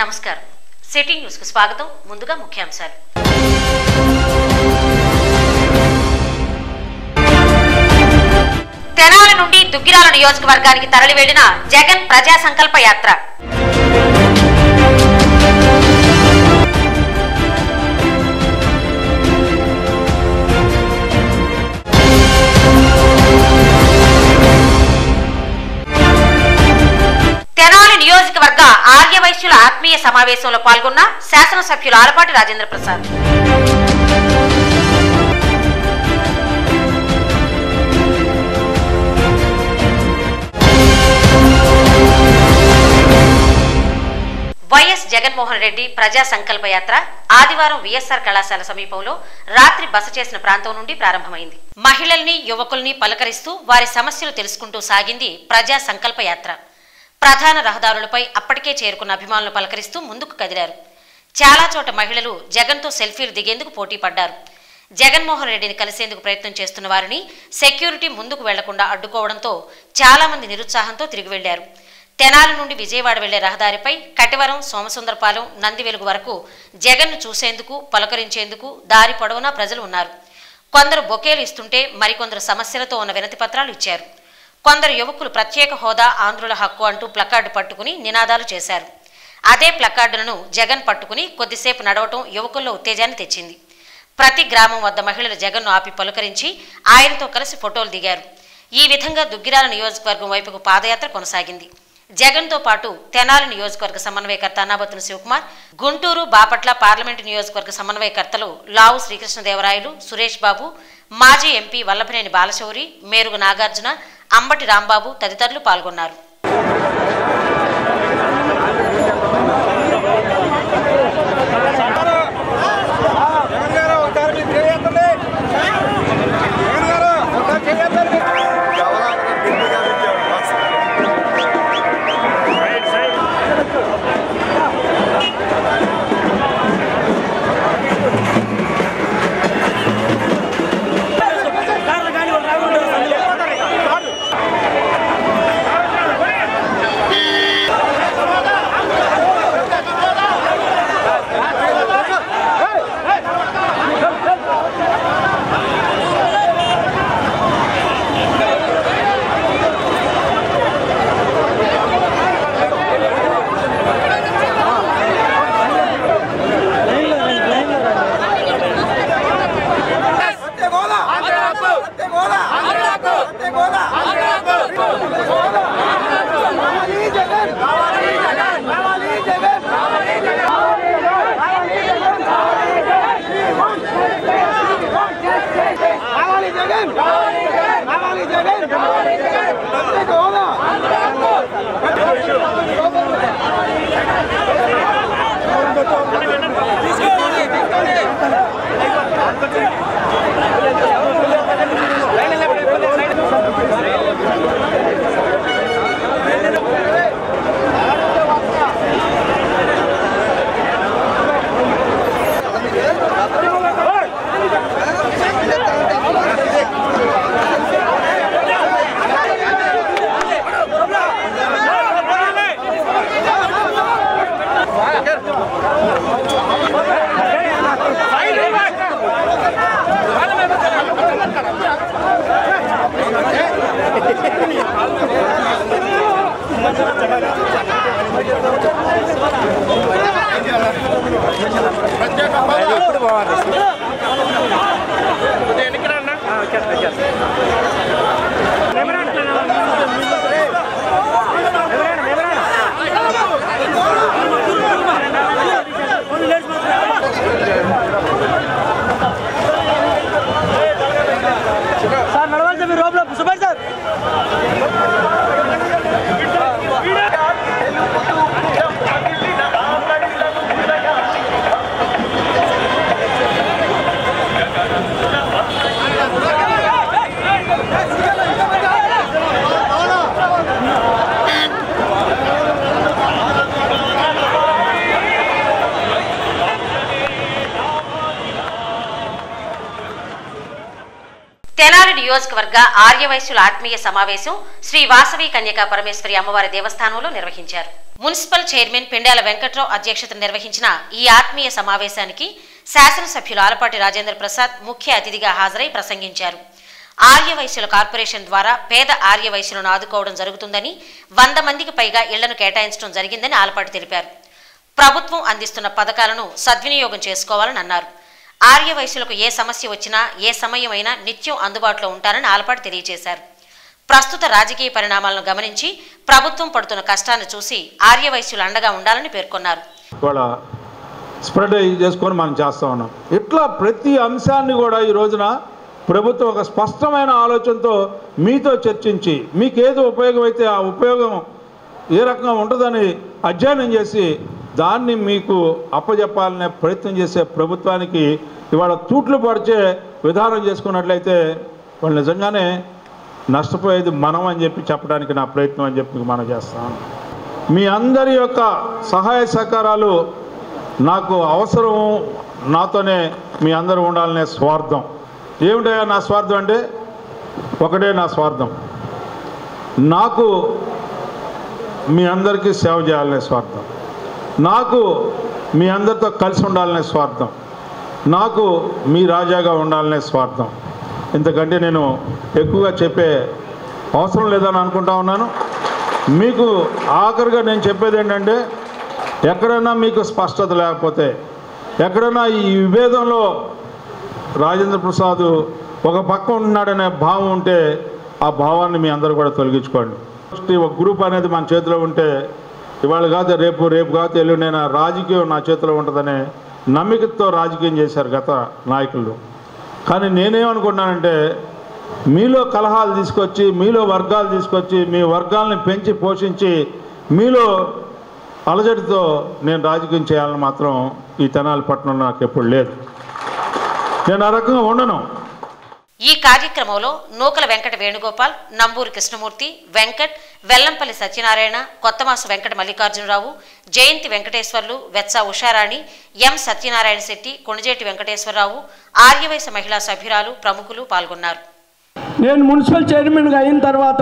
నమస్కారం city news కు స్వాగతం ముందుగా ముఖ్యాంశాలు తెనాలి నుండి దుగ్గిరాల నియోజకవర్గానికి తరలి వెళ్లిన జగన్ ప్రజా సంకల్ప యాత్ర తెనాలి నియోజకవర్గ ఆర్యవైశ్యుల ఆత్మీయ సమావేశంలో పాల్గొన్న శాసనసభ్యులు ఆలపాటి రాజేంద్ర ప్రసాద్ వైఎస్ జగన్మోహన్ రెడ్డి ప్రజా సంకల్ప యాత్ర ఆదివారం విఎస్ఆర్ కళాశాల సమీపంలో రాత్రి బస చేసిన ప్రాంతం నుండి ప్రారంభమైంది మహిళల్ని యువకుల్ని పలకరిస్తూ వారి సమస్యలు తెలుసుకుంటూ సాగింది ప్రజా సంకల్ప యాత్ర ప్రధాన రహదారులపై అప్పటికే చేరుకున్న అభిమానులు పలకరిస్తూ ముందుకు కదిలారు చాలా చోట మహిళలు జగన్తో సెల్ఫీలు దిగేందుకు పోటీ పడ్డారు జగన్మోహన్ రెడ్డిని కలిసేందుకు ప్రయత్నం చేస్తున్న వారిని సెక్యూరిటీ ముందుకు వెళ్లకుండా అడ్డుకోవడంతో చాలా మంది నిరుత్సాహంతో తిరిగి వెళ్లారు తెనాలి నుండి విజయవాడ వెళ్లే రహదారిపై కటివరం సోమసుందరపాలెం నంది వెలుగు వరకు జగన్ను చూసేందుకు పలకరించేందుకు దారి పొడవునా ప్రజలు ఉన్నారు కొందరు బొకేలు ఇస్తుంటే మరికొందరు సమస్యలతో ఉన్న వినతి పత్రాలు ఇచ్చారు కొందరు యువకులు ప్రత్యేక హోదా ఆంధ్రుల హక్కు అంటూ ప్లకార్డు పట్టుకుని నినాదాలు చేశారు అదే ప్లకార్డులను జగన్ పట్టుకుని కొద్దిసేపు నడవటం యువకుల్లో ఉత్తేజాన్ని తెచ్చింది ప్రతి గ్రామం వద్ద మహిళలు జగన్ను ఆపి పలుకరించి ఆయనతో కలిసి ఫోటోలు దిగారు ఈ విధంగా దుగ్గిరాల నియోజకవర్గం వైపుకు పాదయాత్ర కొనసాగింది జగన్తో పాటు తెనాలి నియోజకవర్గ సమన్వయకర్త అన్నాబత్తున శివకుమార్ గుంటూరు బాపట్ల పార్లమెంటు నియోజకవర్గ సమన్వయకర్తలు లావు శ్రీకృష్ణదేవరాయలు సురేష్ బాబు మాజీ ఎంపీ వల్లభనేని బాలశౌరి మేరుగు నాగార్జున అంబటి రాంబాబు తదితరులు పాల్గొన్నారు జగన్ గారు ఒకసారి మీరు చేయొద్దండి జగన్ గారు ఒకసారి చేయొద్దండి అంతే గోలా అంతే గోలా అంతే గోలా కావాలి జగన్ కావాలి జగన్ కావాలి జగన్ కావాలి జగన్ కావాలి జగన్ కావాలి జగన్ అంతే గోలా సార్ నడవాలి మీరు రోడ్లో సుభాష్ సార్ తెనాలి నియోజకవర్గ ఆర్యవైశ్యుల ఆత్మీయ సమావేశం శ్రీ వాసవి కన్యకా పరమేశ్వరి అమ్మవారి దేవస్థానంలో నిర్వహించారు మున్సిపల్ చైర్మన్ పెండాల వెంకట్రావు అధ్యక్షతన నిర్వహించిన ఈ ఆత్మీయ సమావేశానికి శాసనసభ్యులు ఆలపాటి రాజేంద్ర ప్రసాద్ ముఖ్య అతిథిగా హాజరై ప్రసంగించారు ఆర్యవైశ్యుల కార్పొరేషన్ ద్వారా పేద ఆర్యవైశ్యులను ఆదుకోవడం జరుగుతుందని వంద మందికి పైగా ఇళ్లను కేటాయించడం జరిగిందని ఆలపాటి తెలిపారు ప్రభుత్వం అందిస్తున్న పథకాలను సద్వినియోగం చేసుకోవాలని అన్నారు ఆర్యవైశ్యులకు ఏ సమస్య వచ్చినా ఏ సమయమైనా నిత్యం అందుబాటులో ఉంటారని ఆలపాటి తెలియజేశారు ప్రస్తుత రాజకీయ పరిణామాలను గమనించి ప్రభుత్వం పడుతున్న కష్టాన్ని చూసి ఆర్యవైశ్యులు అండగా ఉండాలని పేర్కొన్నారు ఇవాళ స్ప్రెడ్ అయ్యి చేసుకొని మనం చేస్తూ ఉన్నాం ఇట్లా ప్రతి అంశాన్ని కూడా ఈ రోజున ప్రభుత్వం ఒక స్పష్టమైన ఆలోచనతో మీతో చర్చించి మీకు ఏది ఉపయోగం అయితే ఆ ఉపయోగం ఏ రకంగా ఉంటుందని అధ్యయనం చేసి దాన్ని మీకు అప్పజెప్పాలనే ప్రయత్నం చేసే ప్రభుత్వానికి ఇవాళ తూట్లు పరిచే విధానం చేసుకున్నట్లయితే వాళ్ళు నిజంగానే నష్టపోయేది మనం అని చెప్పి చెప్పడానికి నా ప్రయత్నం అని చెప్పి మనం చేస్తాను మీ అందరి యొక్క సహాయ సహకారాలు నాకు అవసరం నాతోనే మీ అందరూ ఉండాలనే స్వార్థం ఏమిటయ్యా నా స్వార్థం అంటే ఒకటే నా స్వార్థం నాకు మీ అందరికీ సేవ చేయాలనే స్వార్థం నాకు మీ అందరితో కలిసి ఉండాలనే స్వార్థం నాకు మీ రాజాగా ఉండాలనే స్వార్థం ఇంతకంటే నేను ఎక్కువగా చెప్పే అవసరం లేదని అనుకుంటా ఉన్నాను మీకు ఆఖరిగా నేను చెప్పేది ఏంటంటే ఎక్కడైనా మీకు స్పష్టత లేకపోతే ఎక్కడైనా ఈ విభేదంలో రాజేంద్ర ప్రసాద్ ఒక పక్క ఉన్నాడనే భావం ఉంటే ఆ భావాన్ని మీ అందరూ కూడా తొలగించుకోండి ఫస్ట్ ఒక గ్రూప్ అనేది మన చేతిలో ఉంటే ఇవాళ కాదు రేపు రేపు కాదు ఎల్లుండైనా రాజకీయం నా చేతిలో ఉంటుందనే నమ్మికతో రాజకీయం చేశారు గత నాయకులు కానీ నేనేమనుకున్నానంటే మీలో కలహాలు తీసుకొచ్చి మీలో వర్గాలు తీసుకొచ్చి మీ వర్గాల్ని పెంచి పోషించి మీలో అలజడితో నేను రాజకీయం చేయాలని మాత్రం ఈ తెనాలి పట్టణంలో నాకు ఎప్పుడు లేదు నేను ఆ రకంగా ఉండను ఈ కార్యక్రమంలో నూకల వెంకట వేణుగోపాల్ నంబూరి కృష్ణమూర్తి వెంకట్ వెల్లంపల్లి సత్యనారాయణ కొత్తమాసు వెంకట మల్లికార్జునరావు జయంతి వెంకటేశ్వర్లు వెత్స ఉషారాణి ఎం సత్యనారాయణ శెట్టి కొణిజేటి వెంకటేశ్వరరావు ఆర్యవైశ్య మహిళా సభ్యురాలు ప్రముఖులు పాల్గొన్నారు నేను మున్సిపల్ చైర్మన్గా అయిన తర్వాత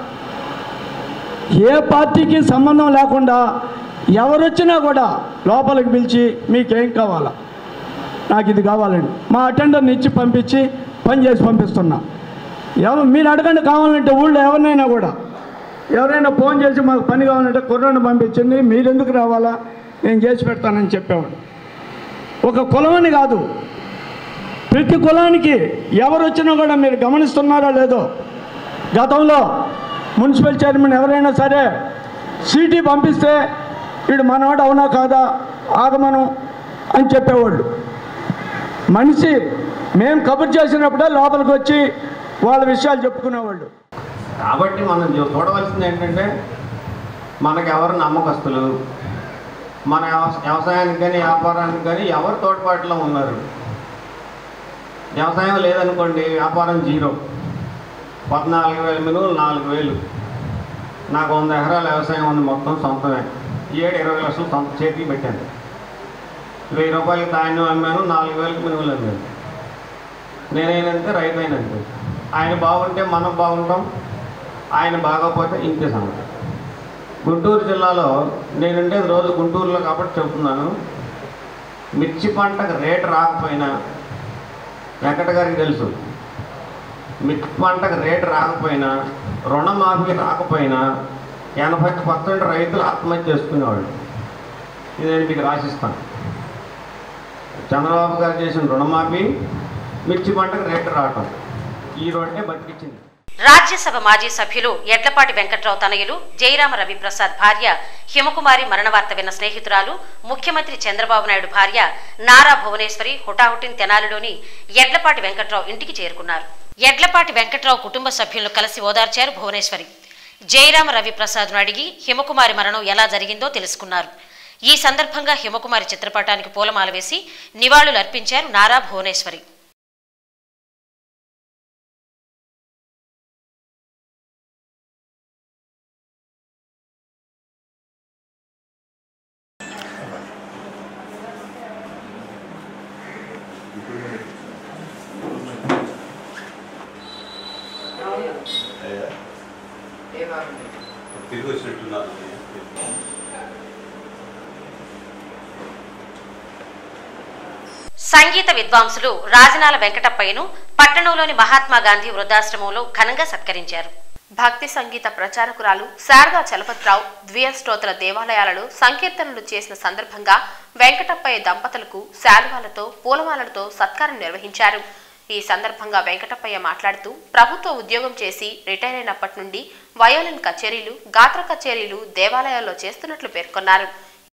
ఏ పార్టీకి సంబంధం లేకుండా ఎవరొచ్చినా కూడా లోపలికి పిలిచి మీకేం కావాలా నాకు ఇది కావాలండి మా అటెండర్ని ఇచ్చి పంపించి పని చేసి పంపిస్తున్నా ఎవరు మీరు అడగండి కావాలంటే ఊళ్ళో ఎవరినైనా కూడా ఎవరైనా ఫోన్ చేసి మాకు పని కావాలంటే కుర్రాన్ని పంపించండి మీరు ఎందుకు రావాలా నేను చేసి పెడతానని చెప్పేవాడు ఒక కులమని కాదు ప్రతి కులానికి ఎవరు వచ్చినా కూడా మీరు గమనిస్తున్నారో లేదో గతంలో మున్సిపల్ చైర్మన్ ఎవరైనా సరే సీటీ పంపిస్తే వీడు మనవాడు అవునా కాదా ఆగమనం అని చెప్పేవాళ్ళు మనిషి మేము కబుర్ చేసినప్పుడే లోపలికి వచ్చి వాళ్ళ విషయాలు చెప్పుకునేవాళ్ళు కాబట్టి మనం చూ- చూడవలసింది ఏంటంటే మనకు ఎవరు నమ్మకస్తులు మన వ్యవస- వ్యవసాయానికి కానీ వ్యాపారానికి కానీ ఎవరు తోడ్పాటులో ఉన్నారు వ్యవసాయం లేదనుకోండి వ్యాపారం జీరో పద్నాలుగు వేల మినువులు నాలుగు వేలు నాకు వంద ఎకరాల వ్యవసాయం ఉంది మొత్తం సొంతమే ఈ ఏడు ఇరవై లక్షలు సొంత చేతికి పెట్టాను వెయ్యి రూపాయలకి ధాన్యం అమ్మాను నాలుగు వేలకు మినువులు అమ్మాను నేనైనంతే రైతు అయినంతే ఆయన బాగుంటే మనం బాగుంటాం ఆయన బాగోకపోతే ఇంకే సంగతి గుంటూరు జిల్లాలో నేనుండేది రోజు గుంటూరులో కాబట్టి చెప్తున్నాను మిర్చి పంటకు రేటు రాకపోయినా వెంకట గారికి తెలుసు మిర్చి పంటకు రేటు రాకపోయినా రుణమాఫీ రాకపోయినా ఎనభై పర్సెంట్ రైతులు ఆత్మహత్య చేసుకునేవాళ్ళు ఇది నేను మీకు రాసిస్తాను చంద్రబాబు గారు చేసిన రుణమాఫీ మిర్చి పంటకు రేటు రావటం ఈ రెండే బతికించింది రాజ్యసభ మాజీ సభ్యులు ఎడ్లపాటి వెంకట్రావు తనయులు జయరామ రవిప్రసాద్ భార్య హిమకుమారి మరణ వార్త విన్న స్నేహితురాలు ముఖ్యమంత్రి చంద్రబాబు నాయుడు భార్య నారా భువనేశ్వరి హుటాహుటిన్ తెనాలిలోని ఎడ్లపాటి వెంకట్రావు ఇంటికి చేరుకున్నారు ఎడ్లపాటి వెంకట్రావు కుటుంబ సభ్యులను కలిసి ఓదార్చారు భువనేశ్వరి జయరామ రవిప్రసాద్ను అడిగి హిమకుమారి మరణం ఎలా జరిగిందో తెలుసుకున్నారు ఈ సందర్భంగా హిమకుమారి చిత్రపటానికి పూలమాల వేసి నివాళులు అర్పించారు నారా భువనేశ్వరి తిరిగి వచ్చినట్టున్నారు సంగీత విద్వాంసులు రాజనాల వెంకటప్పయ్యను పట్టణంలోని మహాత్మా గాంధీ వృద్ధాశ్రమంలో ఘనంగా సత్కరించారు భక్తి సంగీత ప్రచారకురాలు శారదా చలపతిరావు ద్వియ స్తోత్ర దేవాలయాలలో సంకీర్తనలు చేసిన సందర్భంగా వెంకటప్పయ్య దంపతులకు శాలువాలతో పూలమాలలతో సత్కారం నిర్వహించారు ఈ సందర్భంగా వెంకటప్పయ్య మాట్లాడుతూ ప్రభుత్వ ఉద్యోగం చేసి రిటైర్ అయినప్పటి నుండి వయోలిన్ కచేరీలు గాత్ర కచేరీలు దేవాలయాల్లో చేస్తున్నట్లు పేర్కొన్నారు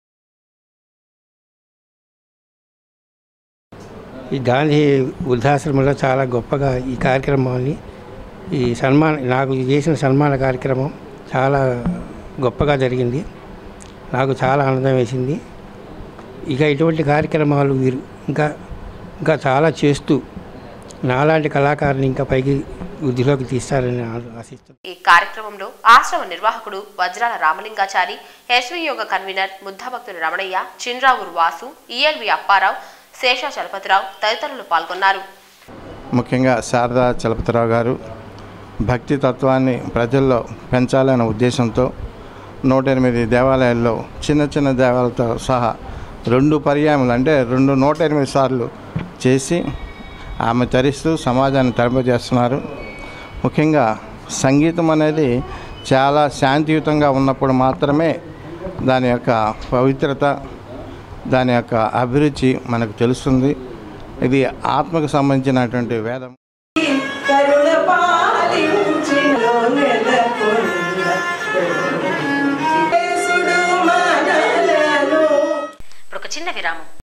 ఈ గాంధీ వృద్ధాశ్రమంలో చాలా గొప్పగా ఈ కార్యక్రమాన్ని ఈ సన్మాన నాకు చేసిన సన్మాన కార్యక్రమం చాలా గొప్పగా జరిగింది నాకు చాలా ఆనందం వేసింది ఇక ఇటువంటి కార్యక్రమాలు వీరు ఇంకా ఇంకా చాలా చేస్తూ నాలాంటి కళాకారుని ఇంకా పైకి వృద్ధిలోకి తీస్తారని ఆ- ఆశిస్తున్నాను ఈ కార్యక్రమంలో ఆశ్రమ నిర్వాహకుడు వజ్రాల రామలింగాచారి ఎస్వి యోగ కన్వీనర్ ముద్దాభక్తుడు రమణయ్య చిన్రావూరు వాసు ఈఎల్వి అప్పారావు శేషా చలపతిరావు తదితరులు పాల్గొన్నారు ముఖ్యంగా శారదా చలపతిరావు గారు భక్తి తత్వాన్ని ప్రజల్లో పెంచాలనే ఉద్దేశంతో నూట ఎనిమిది దేవాలయాల్లో చిన్న చిన్న దేవాలయాలతో సహా రెండు పర్యాయములు అంటే రెండు నూట ఎనిమిది సార్లు చేసి ఆమె తరిస్తూ సమాజాన్ని తరింపజేస్తున్నారు ముఖ్యంగా సంగీతం అనేది చాలా శాంతియుతంగా ఉన్నప్పుడు మాత్రమే దాని యొక్క పవిత్రత దాని యొక్క అభిరుచి మనకు తెలుస్తుంది ఇది ఆత్మకు సంబంధించినటువంటి వేదం కరుణ పాలించిన నెలకొన్న యేసుడు మనలను ఇప్పుడు ఒక చిన్న విరామం